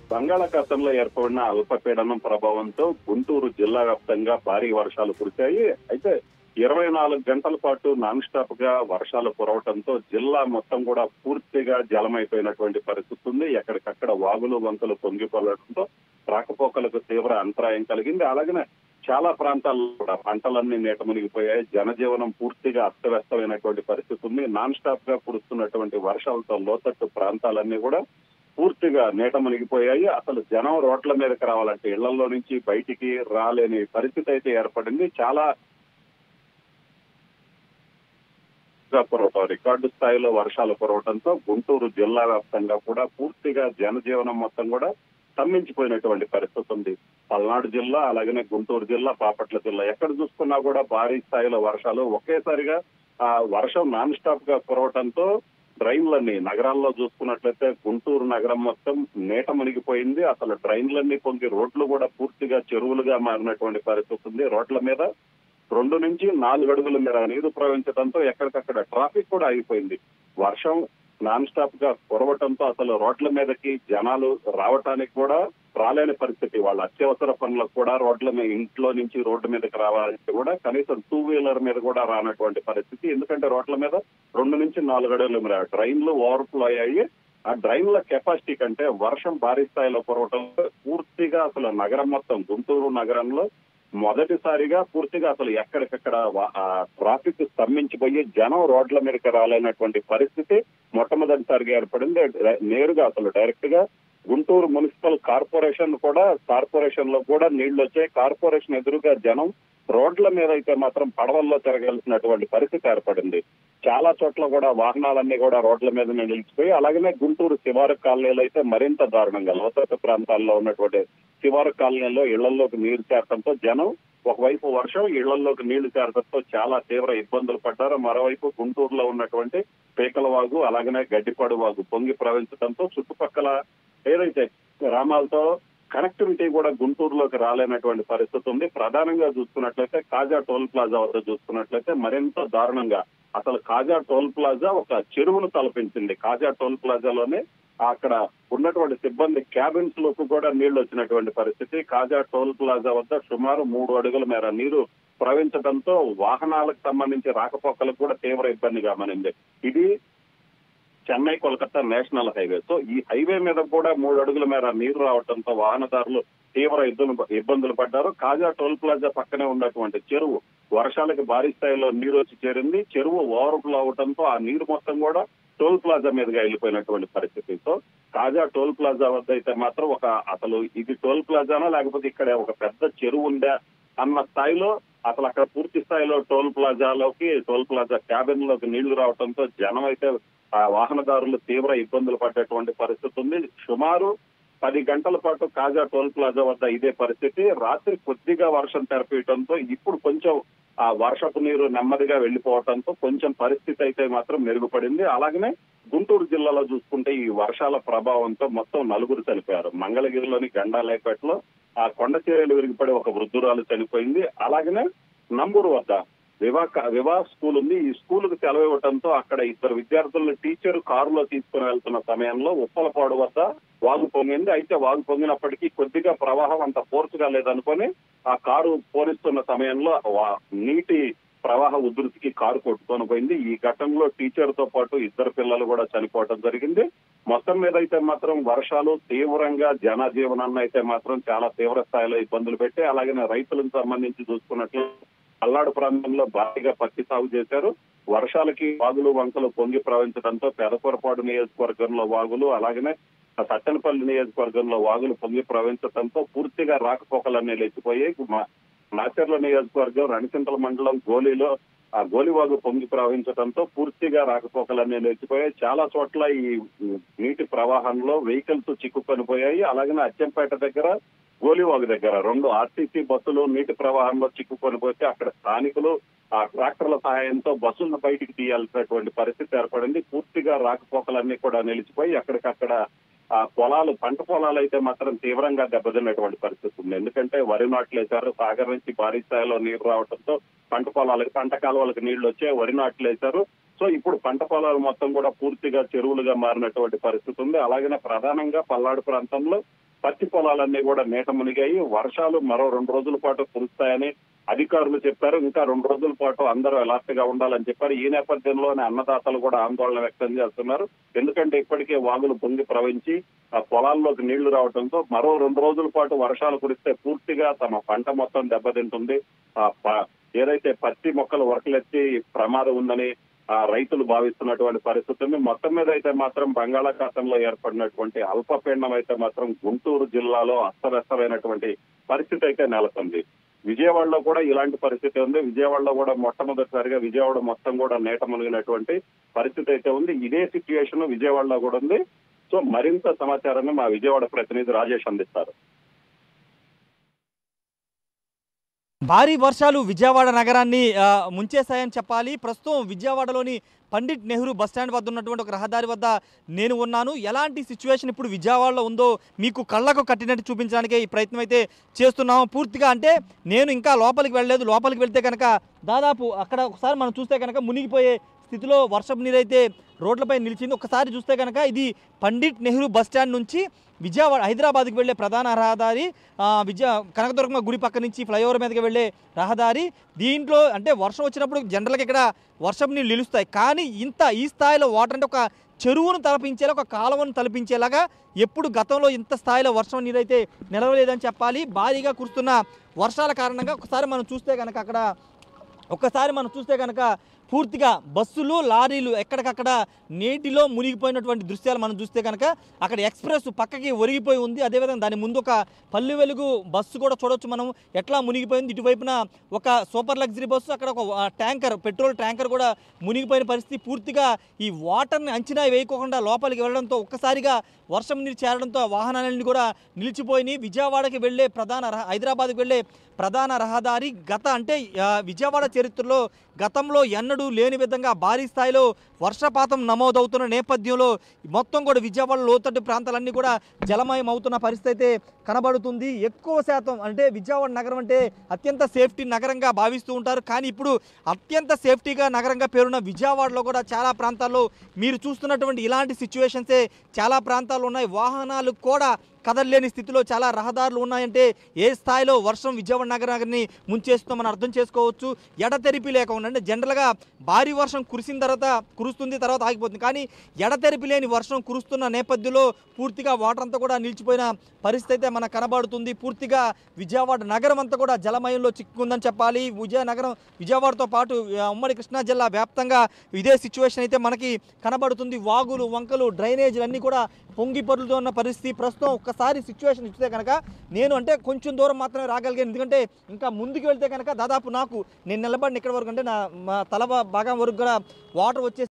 బంగాళాఖాతంలో ఏర్పడిన అల్పపీడనం ప్రభావంతో గుంటూరు జిల్లా వ్యాప్తంగా భారీ వర్షాలు కురిశాయి అయితే ఇరవై నాలుగు గంటల పాటు నాన్ స్టాప్ గా వర్షాలు కురవటంతో జిల్లా మొత్తం కూడా పూర్తిగా జలమైపోయినటువంటి పరిస్థితి ఉంది ఎక్కడికక్కడ వాగులు వంకలు పొంగిపోవడంతో రాకపోకలకు తీవ్ర అంతరాయం కలిగింది అలాగనే చాలా ప్రాంతాల్లో కూడా పంటలన్నీ నీట మునిగిపోయాయి జనజీవనం పూర్తిగా అస్తవ్యస్తమైనటువంటి పరిస్థితి ఉంది నాన్ స్టాప్ గా కురుస్తున్నటువంటి వర్షాలతో లోతట్టు ప్రాంతాలన్నీ కూడా పూర్తిగా నీట మునిగిపోయాయి అసలు జనం రోడ్ల మీదకి రావాలంటే ఇళ్లలో నుంచి బయటికి రాలేని పరిస్థితి అయితే ఏర్పడింది చాలా కురవటం రికార్డు స్థాయిలో వర్షాలు కురవటంతో గుంటూరు జిల్లా వ్యాప్తంగా కూడా పూర్తిగా జనజీవనం మొత్తం కూడా స్తంభించిపోయినటువంటి పరిస్థితి ఉంది పల్నాడు జిల్లా అలాగనే గుంటూరు జిల్లా బాపట్ల జిల్లా ఎక్కడ చూసుకున్నా కూడా భారీ స్థాయిలో వర్షాలు ఒకేసారిగా ఆ వర్షం నాన్ స్టాప్ గా కురవటంతో డ్రైన్లన్నీ నగరాల్లో చూసుకున్నట్లయితే గుంటూరు నగరం మొత్తం నీట మునిగిపోయింది అసలు డ్రైన్లన్నీ పొంగి రోడ్లు కూడా పూర్తిగా చెరువులుగా మారినటువంటి పరిస్థితి ఉంది రోడ్ల మీద రెండు నుంచి నాలుగు అడుగుల మేర నీరు ప్రవహించడంతో ఎక్కడికక్కడ ట్రాఫిక్ కూడా ఆగిపోయింది వర్షం నాన్ స్టాప్ గా కురవటంతో అసలు రోడ్ల మీదకి జనాలు రావటానికి కూడా రాలేని పరిస్థితి వాళ్ళ అత్యవసర పనులకు కూడా రోడ్ల మీద ఇంట్లో నుంచి రోడ్డు మీదకి రావాలంటే కూడా కనీసం టూ వీలర్ మీద కూడా రానటువంటి పరిస్థితి ఎందుకంటే రోడ్ల మీద రెండు నుంచి నాలుగు అడుగుల మేర ట్రైన్లు ఓవర్ఫ్లో అయ్యాయి ఆ డ్రైన్ల కెపాసిటీ కంటే వర్షం భారీ స్థాయిలో కురవటంతో పూర్తిగా అసలు నగరం మొత్తం గుంటూరు నగరంలో మొదటిసారిగా పూర్తిగా అసలు ఎక్కడికక్కడ వా- ఆ ట్రాఫిక్ స్తంభించిపోయి జనం రోడ్ల మీదకి రాలేనటువంటి పరిస్థితి మొట్టమొదటిసారిగా ఏర్పడింది డ- నేరుగా అసలు డైరెక్ట్ గా గుంటూరు మున్సిపల్ కార్పొరేషన్ కూడా కార్పొరేషన్ లో కూడా నీళ్లు వచ్చాయి కార్పొరేషన్ ఎదురుగా జనం రోడ్ల మీద అయితే మాత్రం పడవల్లో తిరగాల్సినటువంటి పరిస్థితి ఏర్పడింది చాలా చోట్ల కూడా వాహనాలన్నీ కూడా రోడ్ల మీద నిలిచిపోయి అలాగనే గుంటూరు శివారు కాలనీలో అయితే మరింత దారుణంగా లోతట్టు ప్రాంతాల్లో ఉన్నటువంటి శివారు కాలనీలో ఇళ్లలోకి నీరు చేరడంతో జనం ఒకవైపు వర్షం ఇళ్లలోకి నీళ్లు చేరడంతో చాలా తీవ్ర ఇబ్బందులు పడ్డారు మరోవైపు గుంటూరులో ఉన్నటువంటి పీకలవాగు అలాగనే గడ్డిపాడు వాగు పొంగి ప్రవహించడంతో చుట్టుపక్కల ఏదైతే గ్రామాలతో కనెక్టివిటీ కూడా గుంటూరులోకి రాలేనటువంటి పరిస్థితి ఉంది ప్రధానంగా చూసుకున్నట్లయితే కాజా టోల్ ప్లాజా వద్ద చూసుకున్నట్లయితే మరింత దారుణంగా అసలు కాజా టోల్ ప్లాజా ఒక చెరువును తలపించింది కాజా టోల్ ప్లాజాలోనే అక్కడ ఉన్నటువంటి సిబ్బంది క్యాబిన్స్ లోకి కూడా నీళ్లు వచ్చినటువంటి పరిస్థితి కాజా టోల్ ప్లాజా వద్ద సుమారు మూడు అడుగుల మేర నీరు ప్రవహించడంతో వాహనాలకు సంబంధించి రాకపోకలకు కూడా తీవ్ర ఇబ్బందిగా మారింది ఇది Chennai Kolkata national highway so ఈ హైవే మీద కూడా మూడు అడుగుల మేర నీరు రావడంతో వాహనదారులు తీవ్ర ఇబ్బందులు ఇబ్బందులు పడ్డారు కాజా టోల్ ప్లాజా పక్కనే ఉన్నటువంటి చెరువు వర్షాలకి భారీ స్థాయిలో నీరు వచ్చి చేరింది చెరువు ఓవర్ఫ్లో అవడంతో ఆ నీరు మొత్తం కూడా టోల్ ప్లాజా మీదుగా వెళ్ళిపోయినటువంటి పరిస్థితి సో కాజా టోల్ ప్లాజా వద్ద అయితే మాత్రం ఒక అసలు ఇది టోల్ ప్లాజానా లేకపోతే ఇక్కడ ఒక పెద్ద చెరువు ఉందా అన్న స్థాయిలో అసలు అక్కడ పూర్తి స్థాయిలో టోల్ ప్లాజాలోకి టోల్ ప్లాజా క్యాబిన్ లోకి నీళ్లు రావడంతో జనం అయితే ఆ వాహనదారులు తీవ్ర ఇబ్బందులు పడ్డటువంటి పరిస్థితి ఉంది సుమారు పది గంటల పాటు కాజా టోల్ ప్లాజా వద్ద ఇదే పరిస్థితి రాత్రి కొద్దిగా వర్షం తెరపీయడంతో ఇప్పుడు కొంచెం ఆ వర్షపు నీరు నెమ్మదిగా వెళ్లిపోవడంతో కొంచెం పరిస్థితి అయితే మాత్రం మెరుగుపడింది అలాగనే గుంటూరు జిల్లాలో చూసుకుంటే ఈ వర్షాల ప్రభావంతో మొత్తం నలుగురు చనిపోయారు మంగళగిరిలోని గండాలేపేటలో ఆ కొండ చర్యలు విరిగిపడి ఒక వృద్ధురాలు చనిపోయింది అలాగనే నంబూరు వద్ద వివా వివా స్కూల్ ఉంది ఈ స్కూల్ కు సెలవు ఇవ్వడంతో అక్కడ ఇద్దరు విద్యార్థులను టీచర్ కారులో తీసుకుని వెళ్తున్న సమయంలో ఉప్పలపాడు వద్ద వాగు పొంగింది అయితే వాగు పొంగినప్పటికీ కొద్దిగా ప్రవాహం అంత ఫోర్స్ గా లేదనుకొని ఆ కారు పోనిస్తున్న సమయంలో వా- నీటి ప్రవాహ ఉధృతికి కారు కొట్టుకొని పోయింది ఈ ఘటనలో టీచర్ తో పాటు ఇద్దరు పిల్లలు కూడా చనిపోవడం జరిగింది మొత్తం మీద అయితే మాత్రం వర్షాలు తీవ్రంగా జనజీవనాన్ని అయితే మాత్రం చాలా తీవ్ర స్థాయిలో ఇబ్బందులు పెట్టి అలాగే రైతులకు సంబంధించి చూసుకున్నట్లు పల్నాడు ప్రాంతంలో భారీగా పత్తి సాగు చేశారు వర్షాలకి వాగులు వంకలు పొంగి ప్రవహించడంతో పెదపొరపాడు నియోజకవర్గంలో వాగులు అలాగనే సత్తెనపల్లి నియోజకవర్గంలో వాగులు పొంగి ప్రవహించడంతో పూర్తిగా రాకపోకలన్నీ లేచిపోయాయి మా- నాచర్ల నియోజకవర్గం రణసింతల మండలం గోలిలో ఆ గోలివాగు పొంగి ప్రవహించడంతో పూర్తిగా రాకపోకలన్నీ లేచిపోయాయి చాలా చోట్ల ఈ నీటి ప్రవాహంలో వెహికల్స్ చిక్కుకొని పోయాయి అలాగనే అచ్చంపేట దగ్గర గోలివాగు దగ్గర రెండు ఆర్టీసీ బస్సులు నీటి ప్రవాహంలో చిక్కుకొని పోతే అక్కడ స్థానికులు ఆ ట్రాక్టర్ల సహాయంతో బస్సులను బయటికి తీయాల్సినటువంటి పరిస్థితి ఏర్పడింది పూర్తిగా రాకపోకలన్నీ కూడా నిలిచిపోయి అక్కడికక్కడ ఆ పొలాలు పంట పొలాలు అయితే మాత్రం తీవ్రంగా దెబ్బతిన్నటువంటి పరిస్థితి ఉంది ఎందుకంటే వరి నాట్లు వేశారు సాగర్ నుంచి భారీ స్థాయిలో నీరు రావడంతో పంట పొలాలకు పంట కాలువలకు నీళ్లు వచ్చాయి వరి నాట్లు వేశారు సో ఇప్పుడు పంట పొలాలు మొత్తం కూడా పూర్తిగా చెరువులుగా మారినటువంటి పరిస్థితి ఉంది అలాగనే ప్రధానంగా పల్నాడు ప్రాంతంలో పత్తి పొలాలన్నీ కూడా నీట మునిగాయి వర్షాలు మరో రెండు రోజుల పాటు కురుస్తాయని అధికారులు చెప్పారు ఇంకా రెండు రోజుల పాటు అందరూ అలర్ట్ గా ఉండాలని చెప్పారు ఈ నేపథ్యంలోనే అన్నదాతలు కూడా ఆందోళన వ్యక్తం చేస్తున్నారు ఎందుకంటే ఇప్పటికే వాగులు పొంగి ప్రవహించి ఆ పొలాల్లోకి నీళ్లు రావడంతో మరో రెండు రోజుల పాటు వర్షాలు కురిస్తే పూర్తిగా తమ పంట మొత్తం దెబ్బతింటుంది ఆ ప- ఏదైతే పత్తి మొక్కలు వరకలెత్తి ప్రమాదం ఉందని ఆ రైతులు భావిస్తున్నటువంటి పరిస్థితి ఉంది మొత్తం మీద అయితే మాత్రం బంగాళాఖాతంలో ఏర్పడినటువంటి అల్పపీడనం అయితే మాత్రం గుంటూరు జిల్లాలో అస్తవ్యస్తమైనటువంటి పరిస్థితి అయితే నెలకొంది విజయవాడలో కూడా ఇలాంటి పరిస్థితి ఉంది విజయవాడలో కూడా మొట్టమొదటిసారిగా విజయవాడ మొత్తం కూడా నేట మునిగినటువంటి పరిస్థితి అయితే ఉంది ఇదే సిచ్యువేషన్ విజయవాడలో కూడా ఉంది సో మరింత సమాచారాన్ని మా విజయవాడ ప్రతినిధి రాజేష్ అందిస్తారు భారీ వర్షాలు విజయవాడ నగరాన్ని ఆ, ముంచేశాయని చెప్పాలి ప్రస్తుతం విజయవాడలోని పండిట్ నెహ్రూ బస్టాండ్ వద్ద ఉన్నటువంటి ఒక రహదారి వద్ద నేను ఉన్నాను ఎలాంటి సిచ్యువేషన్ ఇప్పుడు విజయవాడలో ఉందో మీకు కళ్ళకు కట్టినట్టు చూపించడానికే ఈ ప్రయత్నం అయితే చేస్తున్నాము పూర్తిగా అంటే నేను ఇంకా లోపలికి వెళ్ళలేదు లోపలికి వెళ్తే కనుక దాదాపు అక్కడ ఒకసారి మనం చూస్తే కనుక మునిగిపోయే స్థితిలో వర్షపు నీరైతే రోడ్లపై నిలిచింది ఒకసారి చూస్తే కనుక ఇది పండిట్ నెహ్రూ బస్ స్టాండ్ నుంచి విజయవాడ హైదరాబాద్కి వెళ్ళే ప్రధాన రహదారి ఆ, విజయ కనకదుర్గమ్మ గుడి పక్క నుంచి ఫ్లైఓవర్ మీదకి వెళ్ళే రహదారి దీంట్లో అంటే వర్షం వచ్చినప్పుడు జనరల్గా ఇక్కడ వర్షం నీళ్ళు నిలుస్తాయి కానీ ఇంత ఈ స్థాయిలో వాటర్ అంటే ఒక చెరువును తలపించేలా ఒక కాలువను తలపించేలాగా ఎప్పుడు గతంలో ఇంత స్థాయిలో వర్షం నీరైతే నిలవలేదని చెప్పాలి భారీగా కురుస్తున్న వర్షాల కారణంగా ఒకసారి మనం చూస్తే కనుక అక్కడ ఒక్కసారి మనం చూస్తే కనుక పూర్తిగా బస్సులు లారీలు ఎక్కడికక్కడ నీటిలో మునిగిపోయినటువంటి దృశ్యాలు మనం చూస్తే కనుక అక్కడ ఎక్స్ప్రెస్ పక్కకి ఒరిగిపోయి ఉంది అదేవిధంగా దాని ముందు ఒక పల్లె వెలుగు బస్సు కూడా చూడొచ్చు మనం ఎట్లా మునిగిపోయింది ఇటువైపున ఒక సూపర్ లగ్జరీ బస్సు అక్కడ ఒక ఆ, ట్యాంకర్ పెట్రోల్ ట్యాంకర్ కూడా మునిగిపోయిన పరిస్థితి పూర్తిగా ఈ వాటర్ని అంచనా వేయకోకుండా లోపలికి వెళ్ళడంతో ఒక్కసారిగా వర్షం నీరు చేరడంతో ఆ వాహనాలన్నీ కూడా నిలిచిపోయినాయి విజయవాడకి వెళ్ళే ప్రధాన రహ- హైదరాబాద్కి వెళ్ళే ప్రధాన రహదారి గత అంటే ఆ, విజయవాడ చరిత్రలో గతంలో ఎన్నడూ లేని విధంగా భారీ స్థాయిలో వర్షపాతం నమోదవుతున్న నేపథ్యంలో మొత్తం కూడా విజయవాడ లోతట్టు ప్రాంతాలన్నీ కూడా జలమయం అవుతున్న పరిస్థితి అయితే కనబడుతుంది ఎక్కువ శాతం అంటే విజయవాడ నగరం అంటే అత్యంత సేఫ్టీ నగరంగా భావిస్తూ ఉంటారు కానీ ఇప్పుడు అత్యంత సేఫ్టీగా నగరంగా పేరున్న విజయవాడలో కూడా చాలా ప్రాంతాల్లో మీరు చూస్తున్నటువంటి ఇలాంటి సిచ్యువేషన్సే చాలా ప్రాంతాలు ఉన్నాయి వాహనాలు కూడా కదలలేని స్థితిలో చాలా రహదారులు ఉన్నాయంటే ఏ స్థాయిలో వర్షం విజయవాడ నగరాన్ని ముంచేస్తుందో మనం అర్థం చేసుకోవచ్చు ఎడతెరిపి లేకుండా అంటే జనరల్గా భారీ వర్షం కురిసిన తర్వాత కురుస్తుంది తర్వాత ఆగిపోతుంది కానీ ఎడతెరిపి లేని వర్షం కురుస్తున్న నేపథ్యంలో పూర్తిగా వాటర్ అంతా కూడా నిలిచిపోయిన పరిస్థితి అయితే మనకు కనబడుతుంది పూర్తిగా విజయవాడ నగరం అంతా కూడా జలమయంలో చిక్కుందని చెప్పాలి విజయనగరం విజయవాడతో పాటు ఆ, ఉమ్మడి కృష్ణా జిల్లా వ్యాప్తంగా ఇదే సిచ్యువేషన్ అయితే మనకి కనబడుతుంది వాగులు వంకలు డ్రైనేజీలు అన్నీ కూడా పొంగి పొరులుతో ఉన్న పరిస్థితి ప్రస్తుతం ఒక్కసారి సిచ్యువేషన్ ఇస్తే కనుక నేను అంటే కొంచెం దూరం మాత్రమే రాగలిగాను ఎందుకంటే ఇంకా ముందుకు వెళ్తే కనుక దాదాపు నాకు నేను నిలబడిన ఇక్కడ వరకు అంటే నా మా తల భాగం వరకు కూడా వాటర్ వచ్చే